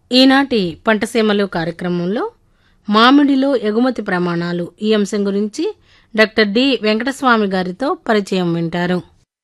ఈనాటి పంటసీమలు కార్యక్రమంలో మామిడిలో ఎగుమతి ప్రమాణాలు ఈ అంశం గురించి డాక్టర్ డి వెంకటస్వామి గారితో పరిచయం వింటారు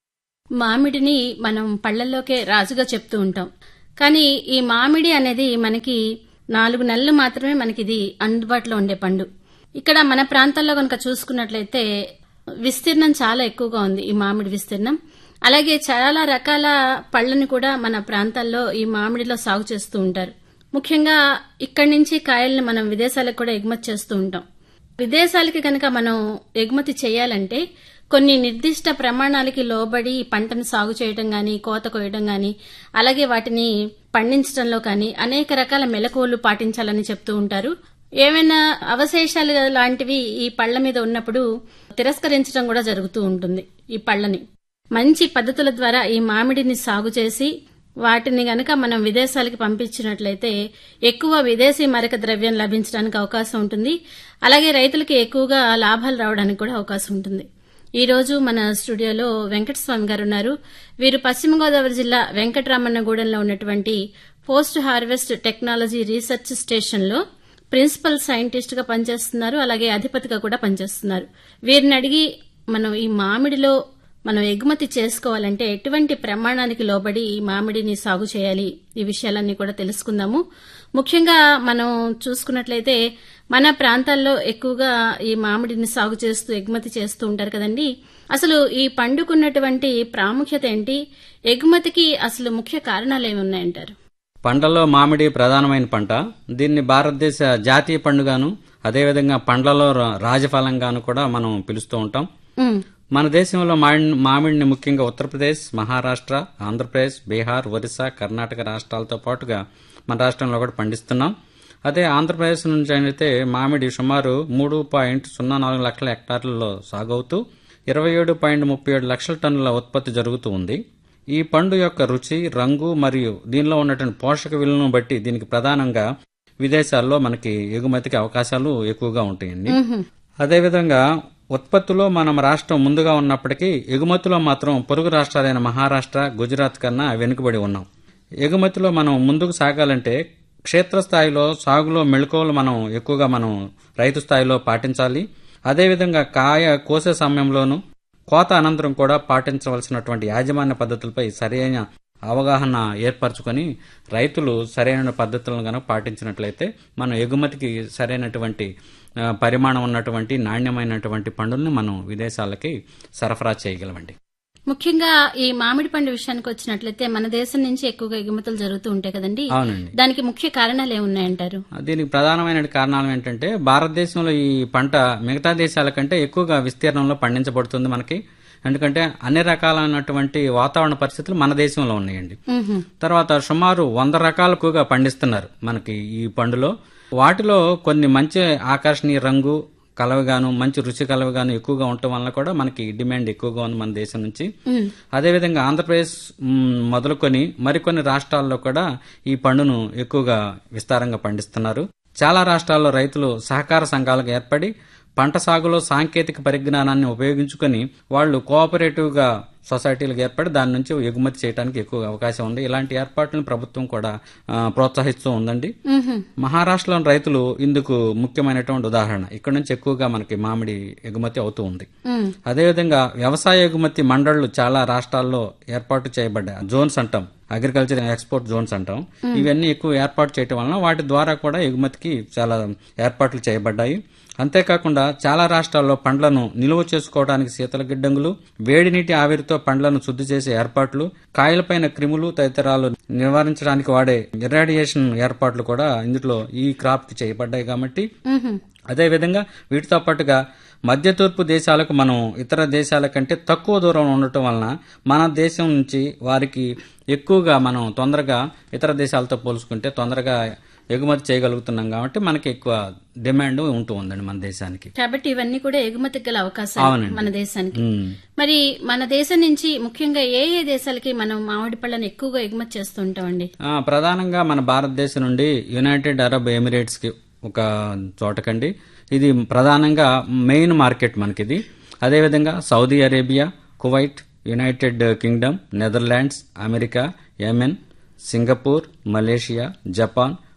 మామిడిని మనం పళ్లల్లోకే రాజుగా చెప్తూ ఉంటాం కానీ ఈ మామిడి అనేది మనకి నాలుగు నెలలు మాత్రమే మనకి ఇది అందుబాటులో ఉండే పండు ఇక్కడ మన ప్రాంతాల్లో కనుక చూసుకున్నట్లయితే విస్తీర్ణం చాలా ఎక్కువగా ఉంది ఈ మామిడి విస్తీర్ణం అలాగే చాలా రకాల పళ్ళని కూడా మన ప్రాంతాల్లో ఈ మామిడిలో సాగు చేస్తూ ఉంటారు ముఖ్యంగా ఇక్కడి నుంచి కాయల్ని మనం విదేశాలకు కూడా ఎగుమతి చేస్తూ ఉంటాం విదేశాలకి కనుక మనం ఎగుమతి చేయాలంటే కొన్ని నిర్దిష్ట ప్రమాణాలకి లోబడి ఈ పంటను సాగు చేయడం గాని కోత కోయడం గాని అలాగే వాటిని పండించడంలో కానీ అనేక రకాల మెలకువలు పాటించాలని చెప్తూ ఉంటారు ఏమైనా అవశేషాలు లాంటివి ఈ పళ్ల మీద ఉన్నప్పుడు తిరస్కరించడం కూడా జరుగుతూ ఉంటుంది ఈ పళ్ళని మంచి పద్ధతుల ద్వారా ఈ మామిడిని సాగు చేసి వాటిని గనక మనం విదేశాలకి పంపించినట్లయితే ఎక్కువ విదేశీ మరక ద్రవ్యం లభించడానికి అవకాశం ఉంటుంది అలాగే రైతులకి ఎక్కువగా లాభాలు రావడానికి కూడా అవకాశం ఉంటుంది ఈ రోజు మన స్టూడియోలో వెంకటస్వామి గారు ఉన్నారు వీరు పశ్చిమ గోదావరి జిల్లా వెంకటరామన్నగూడెంలో ఉన్నటువంటి post harvest technology research station లో ప్రిన్సిపల్ సైంటిస్ట్ గా పనిచేస్తున్నారు అలాగే అధిపతిగా కూడా పనిచేస్తున్నారు వీరిని అడిగి మనం ఈ మామిడిలో మనం ఎగుమతి చేసుకోవాలంటే ఎటువంటి ప్రమాణానికి లోబడి ఈ మామిడిని సాగు చేయాలి ఈ విషయాలన్నీ కూడా తెలుసుకుందాము ముఖ్యంగా మనం చూసుకున్నట్లయితే మన ప్రాంతాల్లో ఎక్కువగా ఈ మామిడిని సాగు చేస్తూ ఎగుమతి చేస్తూ ఉంటారు కదండి అసలు ఈ పండుకున్నటువంటి ప్రాముఖ్యత ఏంటి ఎగుమతికి అసలు ముఖ్య కారణాలు ఏమి ఉన్నాయంటారు పంటల్లో మామిడి ప్రధానమైన పంట దీన్ని భారతదేశ జాతీయ పండుగాను అదేవిధంగా పండ్లలో రా- రాజఫలంగాను కూడా మనం పిలుస్తూ ఉంటాం ఉమ్, మన దేశంలో మామిడి మామిడిని ముఖ్యంగా ఉత్తరప్రదేశ్ మహారాష్ట్ర ఆంధ్రప్రదేశ్ బీహార్ ఒరిస్సా కర్ణాటక రాష్ట్రాలతో పాటుగా మన రాష్ట్రంలో కూడా పండిస్తున్నాం అదే ఆంధ్రప్రదేశ్ నుంచి అయితే మామిడి సుమారు మూడు పాయింట్ సున్నా నాలుగు లక్షల హెక్టార్లలో సాగవుతూ ఇరవై ఏడు పాయింట్ ముప్పై ఏడు లక్షల టన్నుల ఉత్పత్తి జరుగుతూ ఉంది ఈ పండు యొక్క రుచి రంగు మరియు దీనిలో ఉన్నటువంటి పోషక విలువను బట్టి దీనికి ప్రధానంగా విదేశాల్లో మనకి ఎగుమతికి అవకాశాలు ఎక్కువగా ఉంటాయండి అదేవిధంగా ఉత్పత్తిలో మనం రాష్ట్రం ముందుగా ఉన్నప్పటికీ ఎగుమతిలో మాత్రం పొరుగు రాష్ట్రాలైన మహారాష్ట్ర గుజరాత్ కన్నా వెనుకబడి ఉన్నాం ఎగుమతిలో మనం ముందుకు సాగాలంటే క్షేత్రస్థాయిలో సాగులో మెళుకువలు మనం ఎక్కువగా మనం రైతు స్థాయిలో పాటించాలి అదేవిధంగా కాయ కోసే సమయంలోనూ కోత అనంతరం కూడా పాటించవలసినటువంటి యాజమాన్య పద్ధతులపై సరైన అవగాహన ఏర్పరచుకొని రైతులు సరైన పద్ధతులను కనుక పాటించినట్లయితే మనం ఎగుమతికి సరైనటువంటి ఆ, పరిమాణం ఉన్నటువంటి నాణ్యమైనటువంటి పండుల్ని మనం విదేశాలకి సరఫరా చేయగలమండి ముఖ్యంగా ఈ మామిడి పండు విషయానికి వచ్చినట్లయితే మన దేశం నుంచి ఎక్కువగా ఎగుమతులు జరుగుతూ ఉంటాయి కదండి అవునండి దానికి ముఖ్య కారణాలు ఏమున్నాయంటారు దీనికి ప్రధానమైన కారణాలు ఏంటంటే భారతదేశంలో ఈ పంట మిగతా దేశాల కంటే ఎక్కువగా విస్తీర్ణంలో పండించబడుతుంది మనకి ఎందుకంటే అన్ని రకాలైనటువంటి వాతావరణ పరిస్థితులు మన దేశంలో ఉన్నాయండి ఉహుం. తర్వాత సుమారు వంద రకాలకుగా పండిస్తున్నారు మనకి ఈ పండులో వాటిలో కొన్ని మంచి ఆకర్షణీయ రంగు కలవగాను మంచి రుచి కలవగాను ఎక్కువగా ఉండటం వల్ల కూడా మనకి డిమాండ్ ఎక్కువగా ఉంది మన దేశం నుంచి ఉమ్. అదేవిధంగా ఆంధ్రప్రదేశ్ మ్, మొదలుకొని మరికొన్ని రాష్ట్రాల్లో కూడా ఈ పండును ఎక్కువగా విస్తారంగా పండిస్తున్నారు చాలా రాష్ట్రాల్లో రైతులు సహకార సంఘాలకు ఏర్పడి పంట సాగులో సాంకేతిక పరిజ్ఞానాన్ని ఉపయోగించుకొని వాళ్ళు కోఆపరేటివ్ గా సొసైటీలకు ఏర్పడి దాని నుంచి ఎగుమతి చేయడానికి ఎక్కువ అవకాశం ఉంది ఇలాంటి ఏర్పాట్లను ప్రభుత్వం కూడా ఆ, ప్రోత్సహిస్తూ ఉందండి ఉహుం. మహారాష్ట్రలోని రైతులు ఇందుకు ముఖ్యమైనటువంటి ఉదాహరణ ఇక్కడ నుంచి ఎక్కువగా మనకి మామిడి ఎగుమతి అవుతూ ఉంది ఉమ్. అదేవిధంగా వ్యవసాయ ఎగుమతి మండళ్లు చాలా రాష్ట్రాల్లో ఏర్పాటు చేయబడ్డాయి జోన్స్ అంటాం అగ్రికల్చర్ ఎక్స్పోర్ట్ జోన్స్ అంటాం ఇవన్నీ ఎక్కువ ఏర్పాటు చేయటం వలన వాటి ద్వారా కూడా ఎగుమతికి చాలా ఏర్పాట్లు చేయబడ్డాయి అంతేకాకుండా చాలా రాష్ట్రాల్లో పండ్లను నిలువ చేసుకోవడానికి శీతల గిడ్డంగులు వేడి నీటి ఆవిరితో పండ్లను శుద్ధి చేసే ఏర్పాట్లు కాయలపైన క్రిములు తదితరాలు నివారించడానికి వాడే ఇరాడియేషన్ ఏర్పాట్లు కూడా ఇందులో ఈ క్రాప్ కి చేయబడ్డాయి కాబట్టి ఉహుం. అదేవిధంగా వీటితో పాటుగా మధ్య తూర్పు దేశాలకు మనం ఇతర దేశాల కంటే తక్కువ దూరం ఉండటం వలన మన దేశం నుంచి వారికి ఎక్కువగా మనం తొందరగా ఇతర దేశాలతో పోల్చుకుంటే తొందరగా ఎగుమతి చేయగలుగుతున్నాం కాబట్టి మనకి ఎక్కువ డిమాండ్ ఉంటూ ఉందండి మన దేశానికి కాబట్టి ఇవన్నీ కూడా ఎగుమతికి గల అవకాశాలు అవునండి. మన దేశానికి ఉమ్. మరి మన దేశం నుంచి ముఖ్యంగా ఏ ఏ దేశాలకి మనం మామిడి పళ్ళను ఎక్కువగా ఎగుమతి చేస్తూ ఉంటామండి ఆ, ప్రధానంగా మన భారతదేశం నుండి యునైటెడ్ అరబ్ ఎమిరేట్స్ కి ఒక చోటకండి ఇది ప్రధానంగా మెయిన్ మార్కెట్ మనకిది అదేవిధంగా Saudi Arabia Kuwait United Kingdom Netherlands America Yemen Singapore Malaysia Japan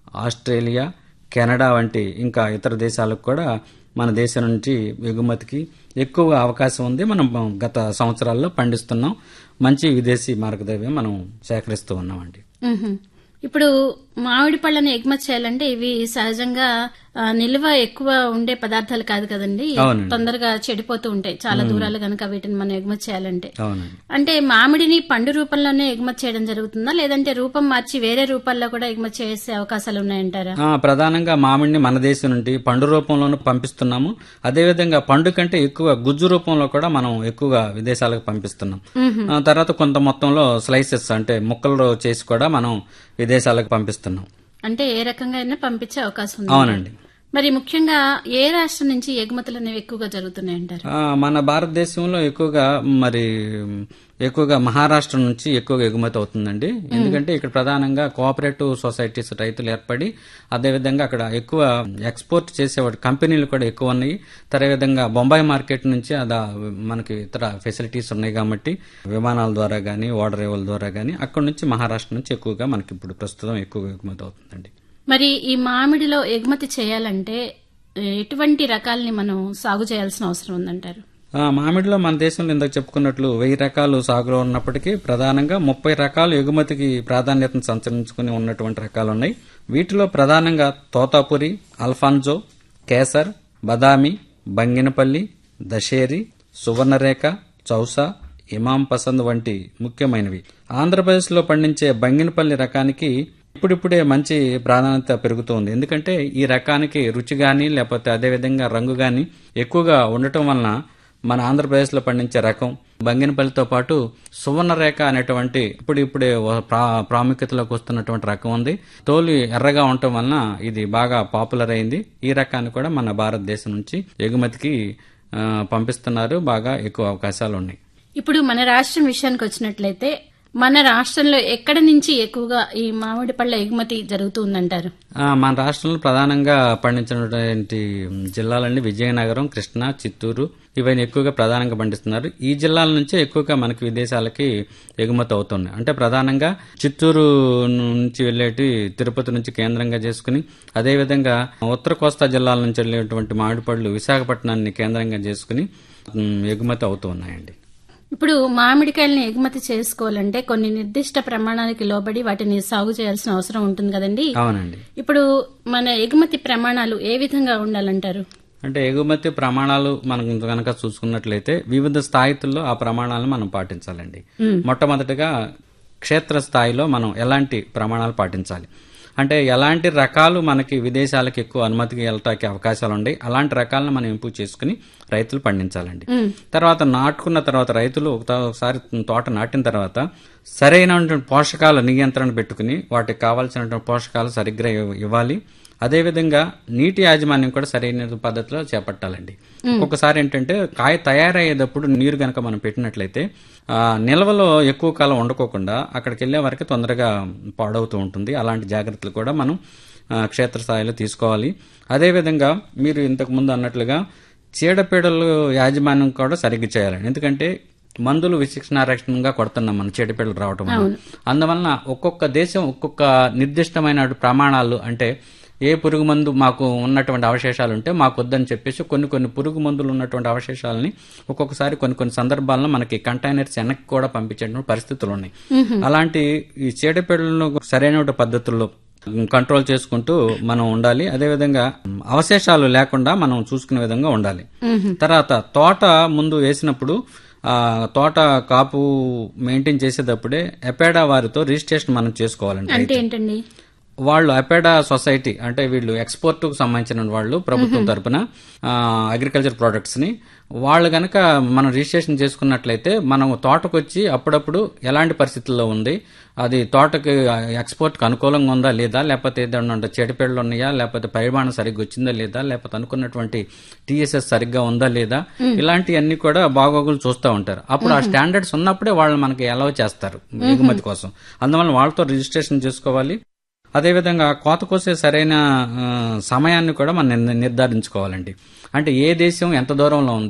Australia Canada వంటి ఇంకా ఇతర దేశాలకు కూడా మన దేశం నుంచి ఎగుమతికి ఎక్కువ అవకాశం ఉంది మనం గత సంవత్సరాల్లో పండిస్తున్నాం మంచి విదేశీ మార్గద్రవ్యం మనం సేకరిస్తూ ఉన్నామండి మ్హూ. ఇప్పుడు మామిడి పళ్ళని ఎగుమతి చేయాలంటే ఇవి సహజంగా ఆ, నిల్వ ఎక్కువ ఉండే పదార్థాలు కాదు కదండి అవునండి. తొందరగా చెడిపోతూ ఉంటాయి చాలా దూరాలు గనక వీటిని మనం ఎగుమతి చేయాలంటే అవునండి అంటే మామిడిని పండు రూపంలోనే ఎగుమతి చేయడం జరుగుతుందా లేదంటే రూపం మార్చి వేరే రూపాల్లో కూడా ఎగుమతి చేసే అవకాశాలు ఉన్నాయంటారా ఆ, ప్రధానంగా మామిడిని మన దేశం నుండి పండు రూపంలోనూ పంపిస్తున్నాము అదేవిధంగా పండు కంటే ఎక్కువ గుజ్జు రూపంలో కూడా మనం ఎక్కువగా విదేశాలకు పంపిస్తున్నాం ఆ, తర్వాత కొంత మొత్తంలో స్లైసెస్ అంటే ముక్కలు చేసి కూడా మనం విదేశాలకు పంపిస్తున్నాం అంటే ఏ రకంగా అయినా పంపించే అవకాశం ఉంది అవునండి మరి ముఖ్యంగా ఏ రాష్ట్రం నుంచి ఎగుమతులు అనేవి ఎక్కువగా జరుగుతున్నాయంటారు ఆ, మన భారతదేశంలో ఎక్కువగా మరి ఎక్కువగా మహారాష్ట్ర నుంచి ఎక్కువగా ఎగుమతి అవుతుందండి ఎందుకంటే ఇక్కడ ప్రధానంగా కోఆపరేటివ్ సొసైటీస్ రైతులు ఏర్పడి అదేవిధంగా అక్కడ ఎక్కువ ఎక్స్పోర్ట్ చేసేవాడు కంపెనీలు కూడా ఎక్కువ ఉన్నాయి అదేవిధంగా బొంబాయి మార్కెట్ నుంచి అదా మనకి ఇతర ఫెసిలిటీస్ ఉన్నాయి కాబట్టి విమానాల ద్వారా కానీ ఓడరేవుల ద్వారా కానీ అక్కడ నుంచి మహారాష్ట్ర నుంచి ఎక్కువగా మనకి ఇప్పుడు ప్రస్తుతం ఎక్కువగా ఎగుమతి అవుతుందండి మరి ఈ మామిడిలో ఎగుమతి చేయాలంటే ఎటువంటి రకాలని మనం సాగు చేయాల్సిన అవసరం ఉందంటారు ఆ, మామిడిలో మన దేశంలో ఇందాక చెప్పుకున్నట్లు వెయ్యి రకాలు సాగులో ఉన్నప్పటికీ ప్రధానంగా ముప్పై రకాలు ఎగుమతికి ప్రాధాన్యతను సంచరించుకుని ఉన్నటువంటి రకాలు ఉన్నాయి వీటిలో ప్రధానంగా తోతాపురి అల్ఫాన్జో కేసర్ బదామి బంగినపల్లి దశేరి సువర్ణరేఖ చౌసా ఇమాం పసంద్ వంటి ముఖ్యమైనవి ఆంధ్రప్రదేశ్లో పండించే బంగినపల్లి రకానికి ఇప్పుడిప్పుడే మంచి ప్రాధాన్యత పెరుగుతోంది ఎందుకంటే ఈ రకానికి రుచి గాని లేకపోతే అదేవిధంగా రంగు గాని ఎక్కువగా ఉండటం వలన మన ఆంధ్రప్రదేశ్లో పండించే రకం బంగినపల్లితో పాటు సువర్ణరేఖ అనేటువంటి ఇప్పుడు ఇప్పుడే ఓ ప్రా- ప్రాముఖ్యతలోకి వస్తున్నటువంటి రకం ఉంది తోలు ఎర్రగా ఉండటం వలన ఇది బాగా పాపులర్ అయింది ఈ రకాన్ని కూడా మన భారతదేశం నుంచి ఎగుమతికి ఆ, పంపిస్తున్నారు బాగా ఎక్కువ అవకాశాలు ఉన్నాయి ఇప్పుడు మన రాష్ట్రం విషయానికి వచ్చినట్లయితే మన రాష్ట్రంలో ఎక్కడి నుంచి ఎక్కువగా ఈ మామిడి పళ్ళ ఎగుమతి జరుగుతుందంటారు ఆ, మన రాష్ట్రంలో ప్రధానంగా పండించినటువంటి జిల్లాలన్నీ విజయనగరం కృష్ణా చిత్తూరు ఇవన్నీ ఎక్కువగా ప్రధానంగా పండిస్తున్నారు ఈ జిల్లాల నుంచే ఎక్కువగా మనకి విదేశాలకి ఎగుమతి అవుతున్నాయి అంటే ప్రధానంగా చిత్తూరు నుంచి వెళ్ళేటి తిరుపతి నుంచి కేంద్రంగా చేసుకుని అదేవిధంగా ఉత్తర కోస్తా జిల్లాల నుంచి వెళ్ళేటువంటి మామిడిపళ్ళు విశాఖపట్నాన్ని కేంద్రంగా చేసుకుని ఉమ్, ఎగుమతి అవుతూ ఉన్నాయండి ఇప్పుడు మామిడికాయలని ఎగుమతి చేసుకోవాలంటే కొన్ని నిర్దిష్ట ప్రమాణాలకి లోబడి వాటిని సాగు చేయాల్సిన అవసరం ఉంటుంది కదండి అవునండి ఇప్పుడు మన ఎగుమతి ప్రమాణాలు ఏ విధంగా ఉండాలంటారు అంటే ఎగుమతి ప్రమాణాలు మనం కనుక చూసుకున్నట్లయితే వివిధ స్థాయిల్లో ఆ ప్రమాణాలను మనం పాటించాలండి మొట్టమొదటిగా క్షేత్ర స్థాయిలో మనం ఎలాంటి ప్రమాణాలు పాటించాలి అంటే ఎలాంటి రకాలు మనకి విదేశాలకు ఎక్కువ అనుమతికి వెళ్ళటానికి అవకాశాలు ఉన్నాయి అలాంటి రకాలను మనం ఎంపిక చేసుకుని రైతులు పండించాలండి తర్వాత నాటుకున్న తర్వాత రైతులు ఒకత- ఒకసారి తోట నాటిన తర్వాత సరైనటువంటి పోషకాల నియంత్రణ పెట్టుకుని వాటికి కావాల్సినటువంటి పోషకాలు సరిగ్గా ఇవ్వ- ఇవ్వాలి అదేవిధంగా నీటి యాజమాన్యం కూడా సరైన పద్ధతిలో చేపట్టాలండి ఒక్కొక్కసారి ఏంటంటే కాయ తయారయ్యేటప్పుడు నీరు గనక మనం పెట్టినట్లయితే ఆ, నిల్వలో ఎక్కువ కాలం వండుకోకుండా అక్కడికి వెళ్ళే వరకు తొందరగా పాడవుతూ ఉంటుంది అలాంటి జాగ్రత్తలు కూడా మనం ఆ, క్షేత్రస్థాయిలో తీసుకోవాలి అదేవిధంగా మీరు ఇంతకు ముందు అన్నట్లుగా చీడపీడలు యాజమాన్యం కూడా సరిగ్గా చేయాలండి ఎందుకంటే మందులు విశిక్షణారక్షణగా కొడుతున్నాం మనం చీడపీడలు రావటం వల్ల అందువలన ఒక్కొక్క దేశం ఒక్కొక్క నిర్దిష్టమైన ప్రమాణాలు అంటే ఏ పురుగు మందు మాకు ఉన్నటువంటి అవశేషాలు ఉంటే మాకు వద్దని చెప్పేసి కొన్ని కొన్ని పురుగు మందులు ఉన్నటువంటి అవశేషాలని ఒక్కొక్కసారి కొన్ని కొన్ని సందర్భాల్లో మనకి కంటైనర్స్ వెనక్కి కూడా పంపించేటువంటి పరిస్థితులు ఉన్నాయి అలాంటి ఈ చీడపీడలను సరైన పద్ధతుల్లో కంట్రోల్ చేసుకుంటూ మనం ఉండాలి అదేవిధంగా అవశేషాలు లేకుండా మనం చూసుకునే విధంగా ఉండాలి తర్వాత తోట ముందు వేసినప్పుడు ఆ తోట కాపు మెయింటైన్ చేసేటప్పుడే ఎపేడా వారితో రిజిస్ట్రేషన్ మనం చేసుకోవాలండి అంటే ఏంటండి వాళ్ళు అపెడా సొసైటీ అంటే వీళ్ళు ఎక్స్పోర్ట్ కు సంబంధించిన వాళ్ళు ప్రభుత్వం తరపున అగ్రికల్చర్ ప్రొడక్ట్స్ ని వాళ్ళు గనక మనం రిజిస్ట్రేషన్ చేసుకున్నట్లయితే మనం తోటకు వచ్చి అప్పుడప్పుడు ఎలాంటి పరిస్థితుల్లో ఉంది అది తోటకి ఎక్స్పోర్ట్ కి అనుకూలంగా ఉందా లేదా లేకపోతే ఏదన్నా చెడిపేళ్ళు ఉన్నాయా లేకపోతే పరిమాణం సరిగ్గా వచ్చిందా లేదా లేకపోతే అనుకున్నటువంటి టీఎస్ఎస్ సరిగ్గా ఉందా లేదా ఇలాంటివన్నీ కూడా బాగోగులు చూస్తూ ఉంటారు అప్పుడు ఆ స్టాండర్డ్స్ ఉన్నప్పుడే వాళ్ళు మనకి అలౌ చేస్తారు ఎగుమతి కోసం అందువల్ల వాళ్ళతో రిజిస్ట్రేషన్ చేసుకోవాలి అదేవిధంగా కోత కోసే సరైన ఆ, సమయాన్ని కూడా మనం నిర్- నిర్ధారించుకోవాలండి అంటే ఏ దేశం ఎంత దూరంలో ఉంది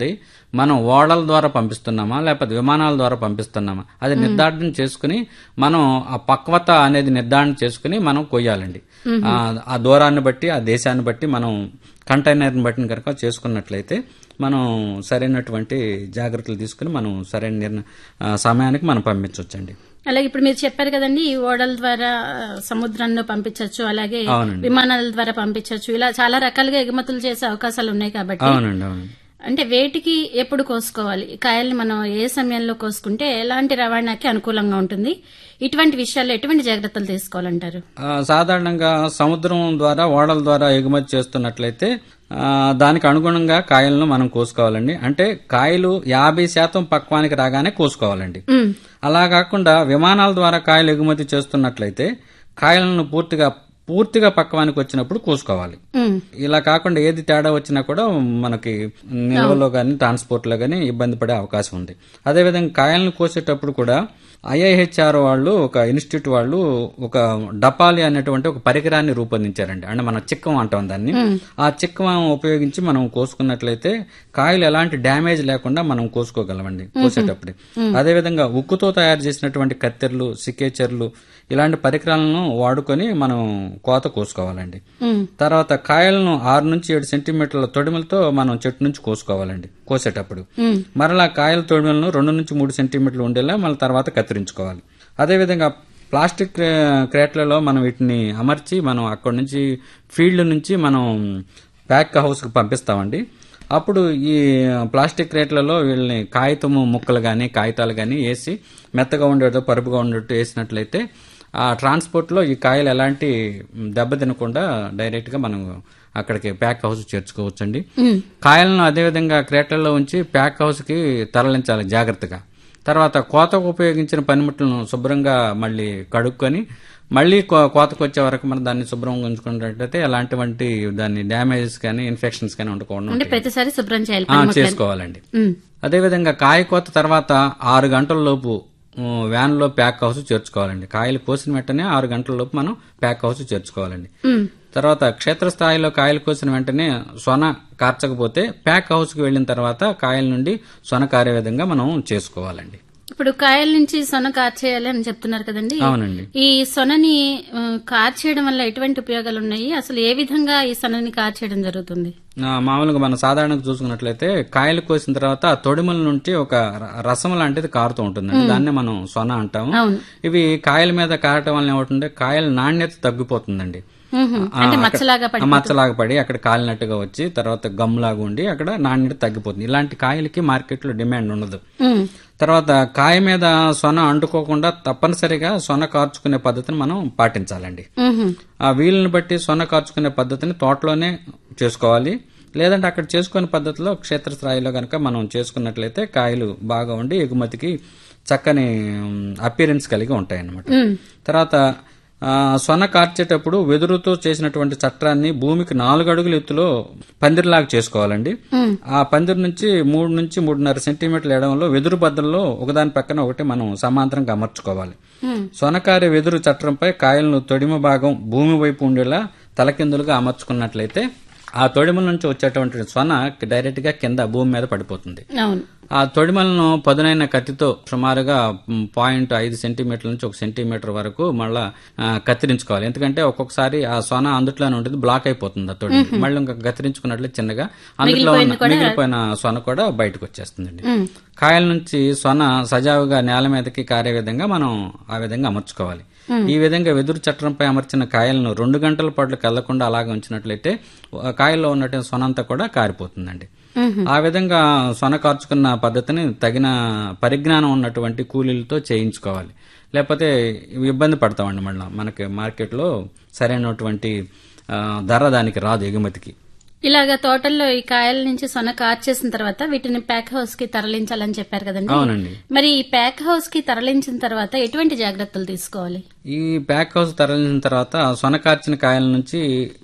మనం ఓడల ద్వారా పంపిస్తున్నామా లేకపోతే విమానాల ద్వారా పంపిస్తున్నామా అది నిర్ధారణ చేసుకుని మనం ఆ పక్వత అనేది నిర్ధారణ చేసుకుని మనం కొయ్యాలండి ఆ, ఆ దూరాన్ని బట్టి ఆ దేశాన్ని బట్టి మనం కంటైనర్ని బట్టి కనుక చేసుకున్నట్లయితే మనం సరైనటువంటి జాగ్రత్తలు తీసుకుని మనం సరైన నిర్ణ ఆ, సమయానికి మనం పంపించవచ్చండి అలాగే ఇప్పుడు మీరు చెప్పారు కదండి ఈ ఓడల ద్వారా ఆ, సముద్రంలో పంపించవచ్చు అలాగే అవునండి. విమానాల ద్వారా పంపించవచ్చు ఇలా చాలా రకాలుగా ఎగుమతులు చేసే అవకాశాలు ఉన్నాయి కాబట్టి అవునండి అవునండి అంటే వేటికి ఎప్పుడు కోసుకోవాలి ఈ కాయల్ని మనం ఏ సమయంలో కోసుకుంటే ఎలాంటి రవాణాకి అనుకూలంగా ఉంటుంది ఇటువంటి విషయాల్లో ఎటువంటి జాగ్రత్తలు తీసుకోవాలంటారు ఆ, సాధారణంగా సముద్రం ద్వారా ఓడల ద్వారా ఎగుమతి చేస్తున్నట్లయితే ఆ, దానికి అనుగుణంగా కాయలను మనం కోసుకోవాలండి అంటే కాయలు యాభై శాతం పక్వానికి రాగానే కోసుకోవాలండి ఉమ్, అలా కాకుండా విమానాల ద్వారా కాయలు ఎగుమతి చేస్తున్నట్లయితే కాయలను పూర్తిగా పూర్తిగా పక్వానికి వచ్చినప్పుడు కోసుకోవాలి ఉమ్, ఇలా కాకుండా ఏది తేడా వచ్చినా కూడా మనకి నిల్వలో కానీ ట్రాన్స్పోర్ట్ లో కానీ ఇబ్బంది పడే అవకాశం ఉంది అదేవిధంగా కాయలను కోసేటప్పుడు కూడా ఐఐహెచ్ఆర్ వాళ్ళు ఒక ఇన్స్టిట్యూట్ వాళ్ళు ఒక డపాలి అనేటువంటి ఒక పరికరాన్ని రూపొందించారండి అంటే మన చిక్కం అంటాం దాన్ని ఆ చిక్కం ఉపయోగించి మనం కోసుకున్నట్లయితే కాయలు ఎలాంటి డ్యామేజ్ లేకుండా మనం కోసుకోగలమండి కోసేటప్పుడు అదేవిధంగా ఉక్కుతో తయారు చేసినటువంటి కత్తెరలు సికేచర్లు ఇలాంటి పరికరాలను వాడుకొని మనం కోత కోసుకోవాలండి ఉమ్, తర్వాత కాయలను ఆరు నుంచి ఏడు సెంటీమీటర్ల తొడిమలతో మనం చెట్టు నుంచి కోసుకోవాలండి కోసేటప్పుడు ఉమ్, మరలా కాయల తొడిమలను రెండు నుంచి మూడు సెంటీమీటర్లు ఉండేలా మళ్ళీ తర్వాత కత్తిరించుకోవాలి అదేవిధంగా ప్లాస్టిక్ క్రే- క్రేట్లలో మనం వీటిని అమర్చి మనం అక్కడి నుంచి ఫీల్డ్ నుంచి మనం ప్యాక్ హౌస్కి పంపిస్తామండి అప్పుడు ఈ ప్లాస్టిక్ క్రేట్లలో వీళ్ళని కాగితము ముక్కలు కానీ కాగితాలు కానీ వేసి మెత్తగా ఉండేటో పరుపుగా ఉండేట్టు వేసినట్లయితే ఆ ట్రాన్స్పోర్ట్లో ఈ కాయలు ఎలాంటి దెబ్బ తినకుండా డైరెక్ట్గా మనం అక్కడికి ప్యాక్ హౌస్ చేర్చుకోవచ్చండి ఉమ్, కాయలను అదేవిధంగా క్రేట్లలో ఉంచి ప్యాక్ హౌస్కి తరలించాలి జాగ్రత్తగా తర్వాత కోతకు ఉపయోగించిన పనిముట్లను శుభ్రంగా మళ్ళీ కడుక్కొని మళ్ళీ కో- కోతకు వచ్చే వరకు మనం దాన్ని శుభ్రంగా ఉంచుకున్నట్లయితే ఎలాంటివంటి దాన్ని డ్యామేజెస్ కానీ ఇన్ఫెక్షన్స్ కానీ ఉండకుండా అంటే ఉంటాయి. ప్రతిసారి శుభ్రం చేయాలి ఆ, పనిముట్లని. చేసుకోవాలండి ఉమ్, అదేవిధంగా కాయ కోత తర్వాత ఆరు గంటల లోపు ఉమ్, వ్యాన్లో ప్యాక్ హౌస్ చేర్చుకోవాలండి కాయలు కోసిన వెంటనే ఆరు గంటల లోపు మనం ప్యాక్ హౌస్ చేర్చుకోవాలండి ఉమ్, తర్వాత క్షేత్రస్థాయిలో కాయలు కోసిన వెంటనే సొన కార్చకపోతే ప్యాక్ హౌస్కి వెళ్ళిన తర్వాత కాయల నుండి సొన కారే విధంగా మనం చేసుకోవాలండి ఇప్పుడు కాయల నుంచి సొన కార్చేయాలి అని చెప్తున్నారు కదండి అవునండి ఈ సొనని ఆ, కార్చేయడం వల్ల ఎటువంటి ఉపయోగాలు ఉన్నాయి అసలు ఏ విధంగా ఈ సొనని కార్చేయడం జరుగుతుంది ఆ, మామూలుగా మనం సాధారణంగా చూసుకున్నట్లయితే కాయలు కోసిన తర్వాత ఆ తొడిమల నుండి ఒక ర- రసం లాంటిది కారుతూ ఉంటుందండి దాన్నే మనం సొన అంటాము అవును ఇవి కాయల మీద కారటం వల్ల ఏమవుతుంటే కాయల నాణ్యత తగ్గిపోతుందండి ఉహు, ఆ, అంటే అక్కడ- మచ్చలాగా పడి ఆ, మచ్చలాగా పడి అక్కడ కాలినట్టుగా వచ్చి తర్వాత గమ్లాగా ఉండి అక్కడ నాణ్యత తగ్గిపోతుంది ఇలాంటి కాయలకి మార్కెట్లో డిమాండ్ ఉండదు ఉమ్, తర్వాత కాయ మీద సొన అంటుకోకుండా తప్పనిసరిగా సొన కార్చుకునే పద్ధతిని మనం పాటించాలండి ఉహు, ఆ వీలుని బట్టి సొన కార్చుకునే పద్ధతిని తోటలోనే చేసుకోవాలి లేదంటే అక్కడ చేసుకునే పద్ధతిలో క్షేత్రస్థాయిలో కనుక మనం చేసుకున్నట్లయితే కాయలు బాగా ఉండి ఎగుమతికి చక్కని అపీరెన్స్ కలిగి ఉంటాయి అన్నమాట ఉమ్, తర్వాత ఆ, సొన కార్చేటప్పుడు వెదురుతో చేసినటువంటి చట్రాన్ని భూమికి నాలుగు అడుగుల ఎత్తులో పందిరిలాగా చేసుకోవాలండి ఉమ్, ఆ పందిరి నుంచి మూడు నుంచి మూడున్నర సెంటీమీటర్ల ఎడంలో వెదురు బద్దల్లో ఒకదాని పక్కన ఒకటి మనం సమాంతరంగా అమర్చుకోవాలి ఉమ్, సొనకారి వెదురు చట్రంపై కాయలను తొడిమ భాగం భూమి వైపు ఉండేలా తలకిందులుగా అమర్చుకున్నట్లయితే ఆ తొడిమల నుంచి వచ్చేటువంటి సొన డైరెక్ట్ గా కింద భూమి మీద పడిపోతుంది అవును ఆ తొడిమలను పదునైన కత్తితో సుమారుగా మ్, పాయింట్ ఐదు సెంటీమీటర్ల నుంచి ఒక సెంటీమీటర్ వరకు మళ్ళా ఆ, కత్తిరించుకోవాలి ఎందుకంటే ఒక్కొక్కసారి ఆ సొన అందుట్లోనే ఉంటుంది బ్లాక్ అయిపోతుంది ఆ తొడిమ మళ్ళీ ఇంకా కత్తిరించుకున్నట్లు చిన్నగా అందులో ఉన్న మిగిలిపోయిన సొన కూడా బయటకు వచ్చేస్తుందండి ఉమ్, కాయల నుంచి సొన సజావుగా నేల మీదకి కారే విధంగా మనం ఆ విధంగా అమర్చుకోవాలి ఈ విధంగా వెదురు చట్రంపై అమర్చిన కాయలను రెండు గంటల పాటు కదలకుండా అలాగే ఉంచినట్లయితే ఆ కాయల్లో ఉన్నటువంటి సొన అంతా కూడా కారిపోతుందండి ఉహు, ఆ విధంగా సొన కార్చుకున్న పద్ధతిని తగిన పరిజ్ఞానం ఉన్నటువంటి కూలీలతో చేయించుకోవాలి లేకపోతే ఇబ్బంది పడతామండి మళ్ళీ మనకి మార్కెట్లో సరైనటువంటి ఆ, ధర దానికి రాదు ఎగుమతికి ఇలాగా తోటల్లో ఈ కాయల నుంచి సొన కార్చేసిన తర్వాత వీటిని ప్యాక్ హౌస్ కి తరలించాలని చెప్పారు కదండి అవునండి మరి ఈ ప్యాక్ హౌస్ కి తరలించిన తర్వాత ఎటువంటి జాగ్రత్తలు తీసుకోవాలి ఈ ప్యాక్ హౌస్ తరలించిన తర్వాత సొన కార్చిన కాయల నుంచి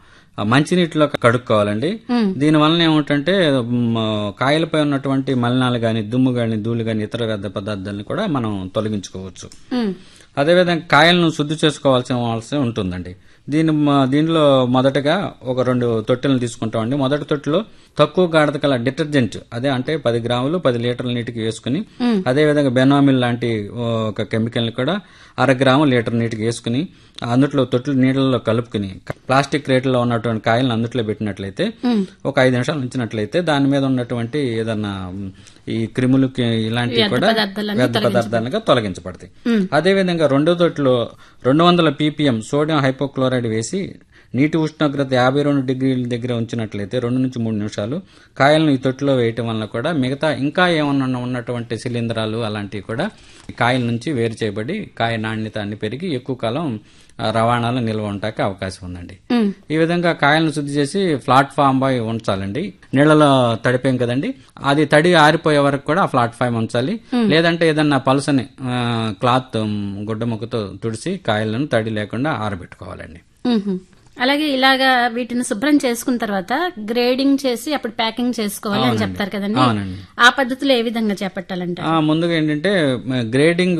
ఆ మంచినీటిలో కడుక్కోవాలండి ఉమ్, దీని వలన ఏమిటంటే మ్, కాయలపై ఉన్నటువంటి మలినాలు గాని దుమ్ము గాని ధూళి గాని ఇతర వ్యర్థ పదార్థాలను కూడా మనం తొలగించుకోవచ్చు ఉమ్, అదేవిధంగా కాయలను శుద్ధి చేసుకోవాల్సిన ఉంటుందండి దీని మ- దీనిలో మొదటగా ఒక రెండు తొట్టెలను తీసుకుంటామండి మొదటి తొట్టిలో తక్కువ గాఢత గల డిటర్జెంట్ అదే అంటే పది గ్రాములు పది లీటర్ల నీటికి వేసుకుని అదేవిధంగా బెనామిల్ లాంటి ఓ, ఒక కెమికల్ కూడా అర గ్రాము లీటర్ నీటికి వేసుకుని అందుట్లో తొట్లు నీళ్ళలో కలుపుకుని ప్లాస్టిక్ రేట్లో ఉన్నటువంటి కాయలను అందుట్లో పెట్టినట్లయితే ఒక ఐదు నిమిషాలు ఉంచినట్లయితే దాని మీద ఉన్నటువంటి ఏదన్నా మ్, ఈ క్రిములు కి- ఇలాంటివి కూడా వ్యర్థ పదార్థాలుగా తొలగించబడతాయి అదేవిధంగా రెండో తొట్టులో రెండు వందల పీపీఎం సోడియం హైపోక్లోరైడ్ వేసి నీటి ఉష్ణోగ్రత యాభై రెండు డిగ్రీల దగ్గర ఉంచినట్లయితే రెండు నుంచి మూడు నిమిషాలు కాయలను ఈ తొట్టులో వేయటం వల్ల కూడా మిగతా ఇంకా ఏమన్నా ఉన్నటువంటి శిలీంధ్రాలు అలాంటివి కూడా ఈ కాయల నుంచి వేరు చేయబడి కాయ నాణ్యత అన్ని పెరిగి ఎక్కువ కాలం ఆ, రవాణాలో నిల్వ ఉండటానికి అవకాశం ఉందండి ఈ విధంగా కాయలను శుద్ధి చేసి ప్లాట్ఫామ్ పై ఉంచాలండి నీళ్ళలో తడిపాం కదండి అది తడి ఆరిపోయే వరకు కూడా ఆ ప్లాట్ఫామ్ ఉంచాలి లేదంటే ఏదన్నా పలసని ఆ, క్లాత్ ఉమ్, గుడ్డ ముక్కతో తుడిసి కాయలను తడి లేకుండా ఆరబెట్టుకోవాలండి మ్మ్. అలాగే ఇలాగా వీటిని శుభ్రం చేసుకున్న తర్వాత గ్రేడింగ్ చేసి అప్పుడు ప్యాకింగ్ చేసుకోవాలి అని చెప్తారు కదండి అవునండి. ఆ పద్ధతిలో ఏ విధంగా చేపట్టాలంట ఆ, ముందుగా ఏంటంటే మ- గ్రేడింగ్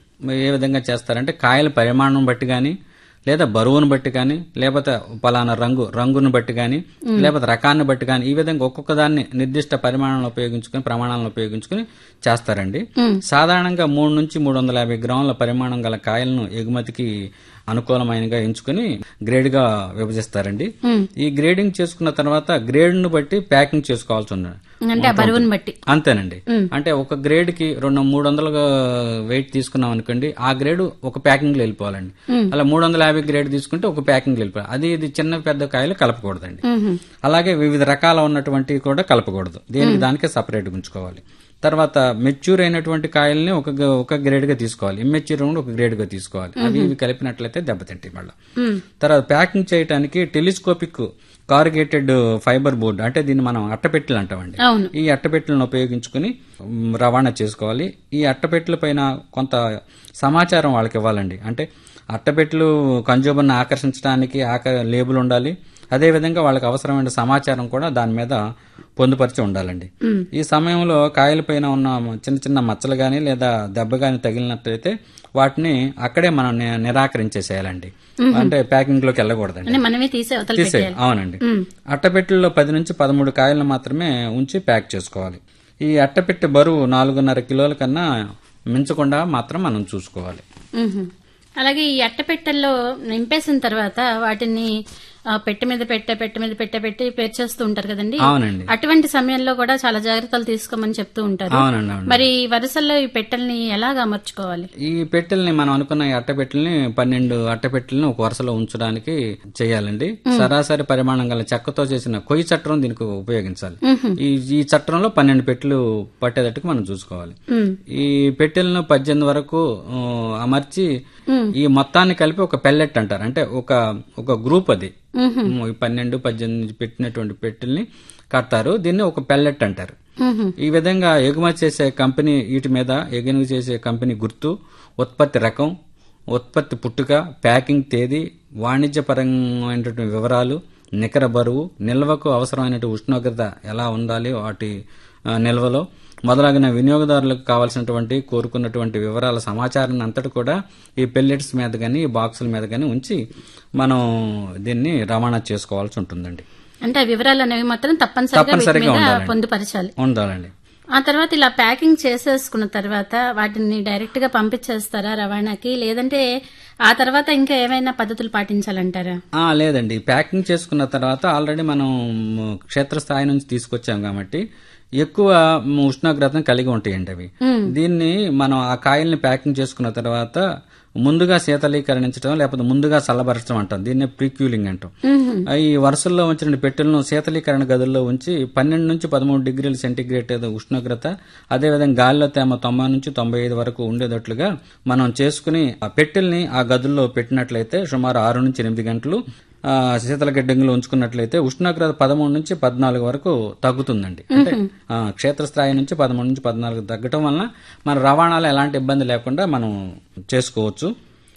ఏ విధంగా చేస్తారంటే కాయల పరిమాణం బట్టి కానీ లేదా బరువును బట్టి కానీ లేకపోతే పలానా రంగు రంగును బట్టి కానీ లేకపోతే రకాన్ని బట్టి కానీ ఈ విధంగా ఒక్కొక్క దాన్ని నిర్దిష్ట పరిమాణాలను ఉపయోగించుకొని ప్రమాణాలను ఉపయోగించుకొని చేస్తారండి సాధారణంగా మూడు నుంచి మూడు వందల యాభై గ్రాముల పరిమాణం గల కాయలను ఎగుమతికి అనుకూలమైనగా ఎంచుకుని గ్రేడ్ గా విభజిస్తారండి ఈ గ్రేడింగ్ చేసుకున్న తర్వాత గ్రేడ్ ను బట్టి ప్యాకింగ్ చేసుకోవాల్సి ఉంది అంటే ఆ బరువుని బట్టి అంతేనండి అంటే ఒక గ్రేడ్ కి రెండు మూడు వందలు వెయిట్ తీసుకున్నాం అనుకోండి ఆ గ్రేడ్ ఒక ప్యాకింగ్ లో వెళ్ళిపోవాలండి అలా మూడు వందల యాభై గ్రేడ్ తీసుకుంటే ఒక ప్యాకింగ్ లో వెళ్ళిపోవాలి అది ఇది చిన్న పెద్ద కాయలు కలపకూడదండి అలాగే వివిధ రకాల ఉన్నటువంటివి కూడా కలపకూడదు దేనికి దానికే సపరేట్ ఉంచుకోవాలి తర్వాత మెచ్యూర్ అయినటువంటి కాయల్ని ఒక గ- ఒక గ్రేడ్ గా తీసుకోవాలి ఇమ్మెచ్యూర్ ఉండి ఒక గ్రేడ్ గా తీసుకోవాలి అవి ఇవి కలిపినట్లయితే దెబ్బతింటాయి మళ్ళీ తర్వాత ప్యాకింగ్ చేయడానికి టెలిస్కోపిక్ కార్గేటెడ్ ఫైబర్ బోర్డ్ అంటే దీన్ని మనం అట్టపెట్టెలు అంటామండి అవును ఈ అట్టపెట్టెలను ఉపయోగించుకుని మ్, రవాణా చేసుకోవాలి ఈ అట్టపెట్టెల పైన కొంత సమాచారం వాళ్ళకి ఇవ్వాలండి అంటే అట్టపెట్టెలు కన్జ్యూమర్ని ఆకర్షించడానికి ఆక లేబుల్ ఉండాలి అదేవిధంగా వాళ్ళకి అవసరమైన సమాచారం కూడా దాని మీద పొందుపరిచి ఉండాలండి ఈ సమయంలో కాయలపైన ఉన్న చిన్న చిన్న మచ్చలు గాని లేదా దెబ్బ గాని తగిలినట్లయితే వాటిని అక్కడే మనం ని- నిరాకరించేసేయాలండి అంటే ప్యాకింగ్ లోకి వెళ్ళకూడదండి అంటే మనమే తీసే అవతల తీసే అవునండి అట్టపెట్టెల్లో పది నుంచి పదమూడు కాయలను మాత్రమే ఉంచి ప్యాక్ చేసుకోవాలి ఈ అట్టపెట్టె బరువు నాలుగున్నర కిలోల కన్నా మించకుండా మాత్రం మనం చూసుకోవాలి మ్మ్. అలాగే ఈ అట్టపెట్టెల్లో నింపేసిన తర్వాత వాటిని ఆ, పెట్టె మీద పెట్టె పెట్టె మీద పెట్టె పెట్టి పేర్చేస్తూ ఉంటారు కదండి అవునండి అటువంటి సమయంలో కూడా చాలా జాగ్రత్తలు తీసుకోమని చెప్తూ ఉంటారు అవునండి అవును మరి వరుసల్లో ఈ పెట్టెల్ని ఎలాగ అమర్చుకోవాలి ఈ పెట్టెల్ని మనం అనుకున్న ఈ అట్టపెట్టెల్ని పన్నెండు అట్టపెట్టెల్ని ఒక వరుసలో ఉంచడానికి చేయాలండి సరాసరి పరిమాణం గల చెక్కతో చేసిన కొయ్యి చట్రం దీనికి ఉపయోగించాలి ఈ ఈ చట్రంలో పన్నెండు పెట్టెలు పట్టేటట్టుకు మనం చూసుకోవాలి మ్మ్. ఈ పెట్టెలను పద్దెనిమిది వరకు ఆ, అమర్చి ఈ మొత్తాన్ని కలిపి ఒక పెల్లెట్ అంటారు అంటే ఒక ఒక గ్రూప్ అది ఈ పన్నెండు పద్దెనిమిది పెట్టినటువంటి పెట్టెల్ని కడతారు దీన్ని ఒక పెల్లెట్ అంటారు మ్మ్. ఈ విధంగా ఎగుమతి చేసే కంపెనీ వీటి మీద ఎగుమతి చేసే కంపెనీ గుర్తు ఉత్పత్తి రకం ఉత్పత్తి పుట్టుక ప్యాకింగ్ తేదీ వాణిజ్యపరమైనటువంటి వివరాలు నికర బరువు నిల్వకు అవసరమైనటువంటి ఉష్ణోగ్రత ఎలా ఉండాలి వాటి ఆ, నిల్వలో మొదలగిన వినియోగదారులకు కావాల్సినటువంటి కోరుకున్నటువంటి వివరాల సమాచారాన్ని అంతటి కూడా ఈ పెల్లెట్స్ మీద కానీ ఈ బాక్సుల మీద కానీ ఉంచి మనం దీన్ని రవాణా చేసుకోవాల్సి ఉంటుందండి అంటే ఆ వివరాలు అనేవి మాత్రం తప్పనిసరిగా వీటి తప్పనిసరిగా మీద ఉండాలండి. పొందుపరచాలి ఉండాలండి ఆ తర్వాత ఇలా ప్యాకింగ్ చేసేసుకున్న తర్వాత వాటిని డైరెక్ట్ గా పంపించేస్తారా రవాణాకి లేదంటే ఆ తర్వాత ఇంకా ఏమైనా పద్ధతులు పాటించాలంటారా ఆ, లేదండి ప్యాకింగ్ చేసుకున్న తర్వాత ఆల్రెడీ మనం క్షేత్రస్థాయి నుంచి తీసుకొచ్చాం కాబట్టి ఎక్కువ ఉష్ణోగ్రతను కలిగి ఉంటాయండి అవి దీన్ని మనం ఆ కాయల్ని ప్యాకింగ్ చేసుకున్న తర్వాత ముందుగా శీతలీకరణించడం లేకపోతే ముందుగా చల్లబరచడం అంటాం దీన్నే ప్రీక్యూలింగ్ అంటాం ఈ వరుసల్లో ఉంచిన పెట్టెలను శీతలీకరణ గదుల్లో ఉంచి పన్నెండు నుంచి పదమూడు డిగ్రీల సెంటీగ్రేడ్ ఉష్ణోగ్రత అదేవిధంగా గాలిలో తేమ తొంభై నుంచి తొంభై ఐదు వరకు ఉండేటట్లుగా మనం చేసుకుని ఆ పెట్టెల్ని ఆ గదుల్లో పెట్టినట్లయితే సుమారు ఆరు నుంచి ఎనిమిది గంటలు ఆ, శీతల గిడ్డంగిలో ఉంచుకున్నట్లయితే ఉష్ణోగ్రత పదమూడు నుంచి పద్నాలుగు వరకు తగ్గుతుందండి అంటే ఆ, క్షేత్రస్థాయి నుంచి పదమూడు నుంచి పద్నాలుగు తగ్గటం వలన మన రవాణాలో ఎలాంటి ఇబ్బంది లేకుండా మనం చేసుకోవచ్చు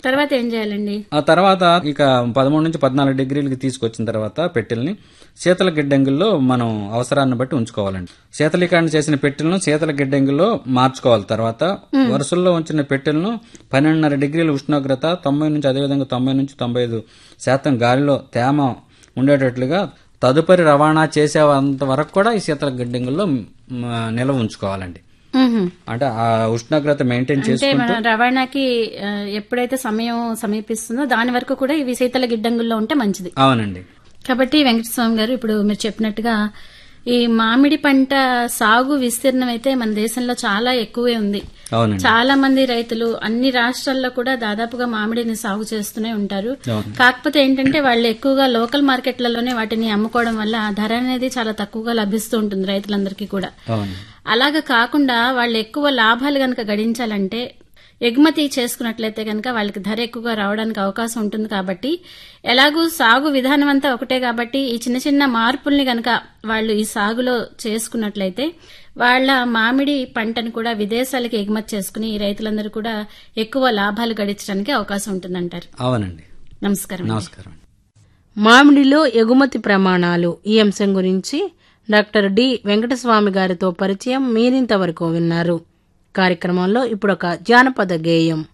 తర్వాత ఏం చేయాలండి ఆ తర్వాత ఇక పదమూడు నుంచి పద్నాలుగు డిగ్రీలకి తీసుకొచ్చిన తర్వాత పెట్టెల్ని శీతల గిడ్డంగుల్లో మనం అవసరాన్ని బట్టి ఉంచుకోవాలండి శీతలీకరణ చేసిన పెట్టెలను శీతల గిడ్డంగుల్లో మార్చుకోవాలి తర్వాత వరుసల్లో ఉంచిన పెట్టెలను పన్నెండున్నర డిగ్రీల ఉష్ణోగ్రత తొంభై నుంచి అదేవిధంగా తొంభై నుంచి తొంభై ఐదు శాతం గాలిలో తేమ ఉండేటట్లుగా తదుపరి రవాణా చేసేంత వరకు కూడా ఈ శీతల గిడ్డంగుల్లో మ్, నిల్వ ఉంచుకోవాలండి మ్మ్హ్మ్. అంటే ఆ ఉష్ణోగ్రత మెయింటైన్ అంటే చేసుకుంటూ మన రవాణాకి ఆ, ఎప్పుడైతే సమయం సమీపిస్తుందో దాని వరకు కూడా ఇవి శీతల గిడ్డంగుల్లో ఉంటే మంచిది అవునండి కాబట్టి వెంకటస్వామి గారు ఇప్పుడు మీరు చెప్పినట్టుగా ఈ మామిడి పంట సాగు విస్తీర్ణం అయితే మన దేశంలో చాలా ఎక్కువే ఉంది అవునండి చాలా మంది రైతులు అన్ని రాష్ట్రాల్లో కూడా దాదాపుగా మామిడిని సాగు చేస్తూనే ఉంటారు అవును. కాకపోతే ఏంటంటే వాళ్ళు ఎక్కువగా లోకల్ మార్కెట్లలోనే వాటిని అమ్ముకోవడం వల్ల ధర అనేది చాలా తక్కువగా లభిస్తూ ఉంటుంది రైతులందరికీ కూడా అవును అలాగా కాకుండా వాళ్ళు ఎక్కువ లాభాలు గనక గడించాలంటే ఎగుమతి చేసుకున్నట్లయితే కనుక వాళ్ళకి ధర ఎక్కువగా రావడానికి అవకాశం ఉంటుంది కాబట్టి ఎలాగూ సాగు విధానం అంతా ఒకటే కాబట్టి ఈ చిన్న చిన్న మార్పుల్ని గనక వాళ్ళు ఈ సాగులో చేసుకున్నట్లయితే వాళ్ళ మామిడి పంటను కూడా విదేశాలకి ఎగుమతి చేసుకుని ఈ రైతులందరూ కూడా ఎక్కువ లాభాలు గడించడానికి అవకాశం ఉంటుందంటారు అవునండి నమస్కారం నమస్కారం మామిడిలో ఎగుమతి ప్రమాణాలు ఈ అంశం గురించి డాక్టర్ డి వెంకటస్వామి గారితో పరిచయం మీరింతవరకు విన్నారు కార్యక్రమంలో ఇప్పుడొక జానపద గేయం